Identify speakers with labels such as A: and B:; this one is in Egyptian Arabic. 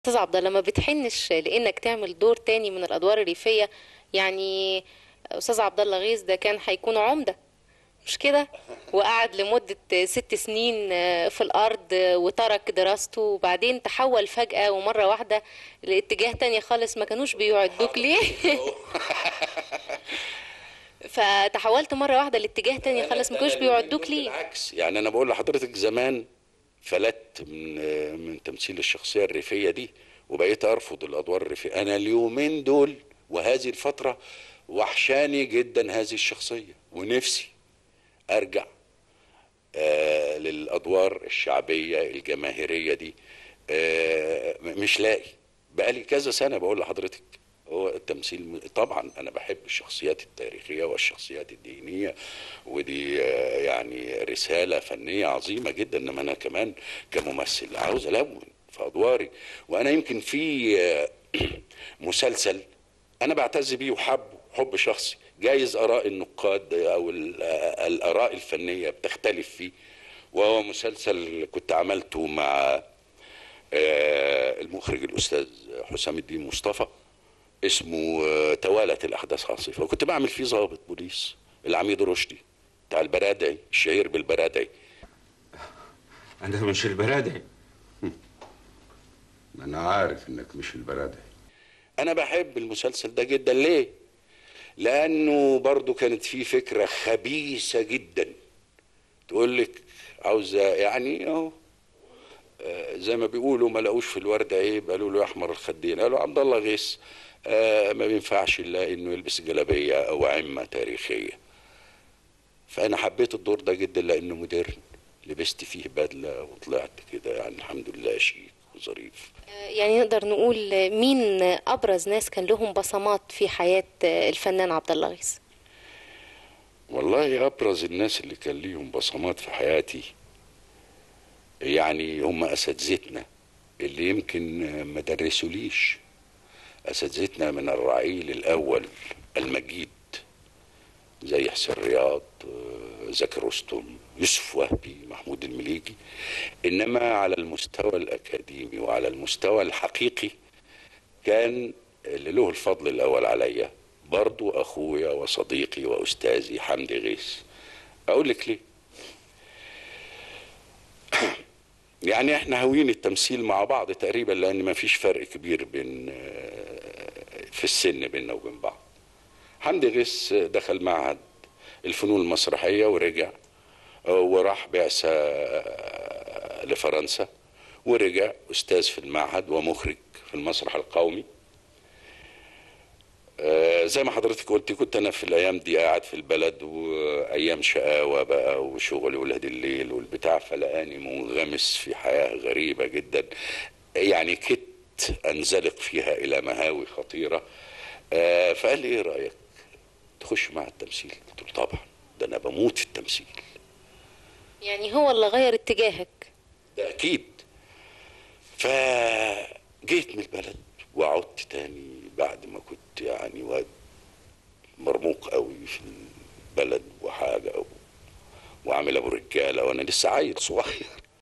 A: استاذ عبد الله ما بتحنش لانك تعمل دور تاني من الادوار الريفيه يعني استاذ عبد الله غيث ده كان هيكون عمده مش كده وقعد لمده ست سنين في الارض وترك دراسته وبعدين تحول فجاه ومره واحده لاتجاه تاني خالص ما كانوش بيعدوك ليه فتحولت مره واحده لاتجاه تاني خالص ما كانوش بيعدوك ليه
B: بالعكس يعني انا بقول لحضرتك زمان فلت من من تمثيل الشخصيه الريفيه دي وبقيت ارفض الادوار الريفيه انا اليومين دول وهذه الفتره وحشاني جدا هذه الشخصيه ونفسي ارجع آه للادوار الشعبيه الجماهيريه دي آه مش لاقي بقالي كذا سنه بقول لحضرتك هو التمثيل طبعا انا بحب الشخصيات التاريخيه والشخصيات الدينيه ودي آه يعني رساله فنيه عظيمه جدا انما انا كمان كممثل عاوز الون في ادواري وانا يمكن في آه مسلسل انا بعتز بيه وحبه حب شخصي جايز اراء النقاد او الاراء الفنيه بتختلف فيه وهو مسلسل كنت عملته مع المخرج الاستاذ حسام الدين مصطفى اسمه توالت الاحداث عاصفه وكنت بعمل فيه ضابط بوليس العميد رشدي بتاع البرادعي الشهير بالبرادعي
C: انا مش البرادعي
B: انا عارف انك مش البرادعي انا بحب المسلسل ده جدا ليه لانه برضو كانت فيه فكره خبيثه جدا تقول لك عاوزه يعني اهو زي ما بيقولوا ما لقوش في الورده عيب قالوا له يا احمر الخدين قالوا عبد الله غيث آه ما بينفعش الا انه يلبس جلابيه او عمه تاريخيه فانا حبيت الدور ده جدا لانه مودرن لبست فيه بدله وطلعت كده يعني الحمد لله شيك وظريف
A: يعني نقدر نقول مين ابرز ناس كان لهم بصمات في حياه الفنان عبد الله غيث
B: والله ابرز الناس اللي كان ليهم بصمات في حياتي يعني هم اساتذتنا اللي يمكن ما درسوليش اساتذتنا من الرعيل الاول المجيد زي حسين رياض زكي رستم يوسف وهبي محمود المليجي انما على المستوى الاكاديمي وعلى المستوى الحقيقي كان اللي له الفضل الاول عليا برضو اخويا وصديقي واستاذي حمدي غيث اقول لك ليه يعني احنا هاويين التمثيل مع بعض تقريبا لان ما فيش فرق كبير بين في السن بيننا وبين بعض حمدي غيث دخل معهد الفنون المسرحيه ورجع وراح بعثه لفرنسا ورجع استاذ في المعهد ومخرج في المسرح القومي زي ما حضرتك قلتي كنت انا في الايام دي قاعد في البلد وايام شقاوه بقى وشغل ولاد الليل والبتاع فلقاني منغمس في حياه غريبه جدا يعني كدت انزلق فيها الى مهاوي خطيره فقال لي ايه رايك تخش مع التمثيل قلت له طبعا ده انا بموت في التمثيل
A: يعني هو اللي غير اتجاهك
B: ده اكيد فجيت من البلد وعدت تاني بعد ما كنت يعني واد مرموق قوي في البلد وحاجه و... وعامل ابو رجاله وانا لسه عيل صغير